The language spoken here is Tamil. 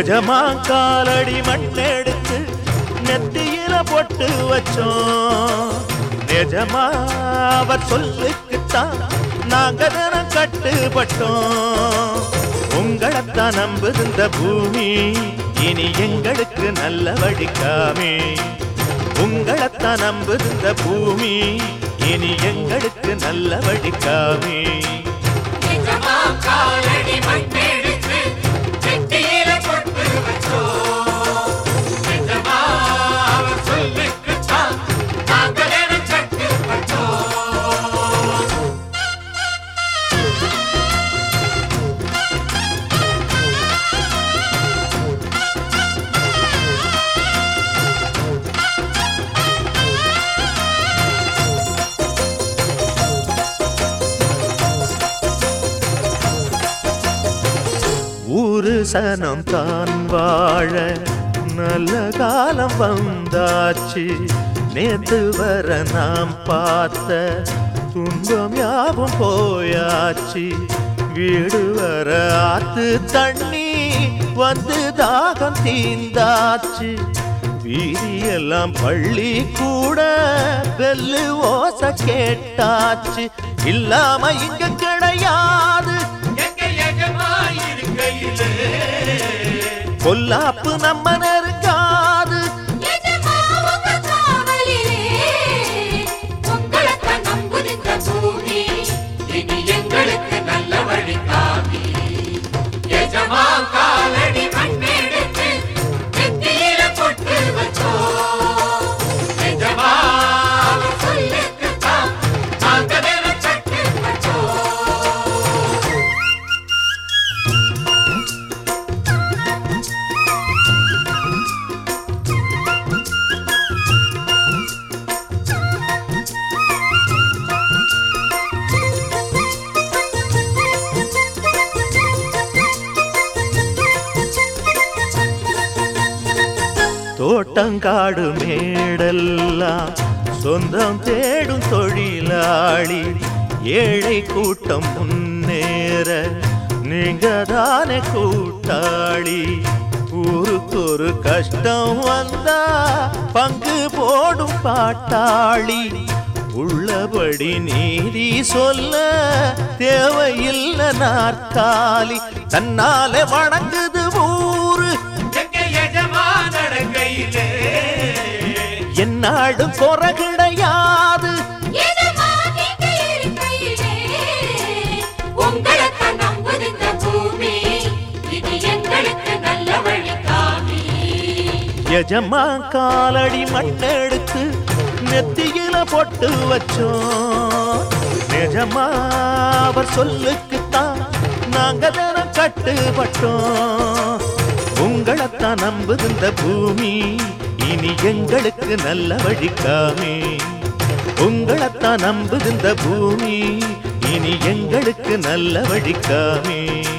நிஜமா காலடி மண்ணெடுத்து நெத்தியில பொட்டு வச்சோம் நிஜமா அவர் சொல்லுக்குத்தான் நாங்க தினம் கட்டுப்பட்டோம் உங்களைத்தான் நம்புது இந்த பூமி இனி எங்களுக்கு நல்ல வழிக்காமே உங்களைத்தான் நம்புது இந்த பூமி இனி எங்களுக்கு நல்ல வழிக்காமே நிஜமா காலடி மண்ணெடுத்து நெத்தியில பொட்டு வச்சோம். நிஜமா அவர் சொல்லுக்குத்தான் நாங்கள் என கட்டுப்பட்டோம். ஊரு சனம் தான் வாழ நல்ல காலம் வந்தாச்சு நேத்து வர நாம் பார்த்த துன்பம் யாவும் போயாச்சு வீடு வர ஆத்து தண்ணி வந்து தாகம் தீந்தாச்சு வீதியெல்லாம் பள்ளி கூட பெல்லு ஓச கேட்டாச்சு இல்லாம இங்க கிடையாது எங்க எஜமான் இருக்கையிலே பொல்லாப்பு நம்ம நெருங்காது எஜமா உங்க காவலிலே உங்களைத்தான் நம்புது இந்த பூமி இனி எங்களுக்கு நல்ல வழி காமி எஜமா காலடி மண்ணெடுத்து நெத்தியில பொட்டு வச்சோம் எஜமா அவர் சொல்லுக்குத்தான் நாங்க வேற சட்டு வச்சோம் தோட்டங்காடு மேடெல்லாம் சொந்தம் தேடும் தொழிலாளி ஏழை கூட்டம் முன்னேற நீங்க தானே கூட்டாளி ஊருக்கு ஒரு கஷ்டம் வந்தா பங்கு போடும் பாட்டாளி உள்ளபடி நீதி சொல்ல தேவையில்லை நாற்காலி தன்னாலே வணங்குது ஊரு எங்க எஜமான் நடக்கையிலே என்னாடும் குறை கிடையாது எஜமா நீங்க இருக்கையிலே உங்களைத்தான் நம்புது இந்த பூமி இது எங்களுக்கு நல்ல வழி காமி எஜமா காலடி மண்ணெடுத்து நெத்தியில பொட்டு வச்சோம் நிஜமா அவர் சொல்லுக்குத்தான் நாங்க தினம் கட்டுப்பட்டோம் உங்களைத்தான் நம்புது இந்த பூமி இனி எங்களுக்கு நல்ல வழிக்காமே உங்களைத்தான் நம்புது இந்த பூமி இனி எங்களுக்கு நல்ல வழிக்காமே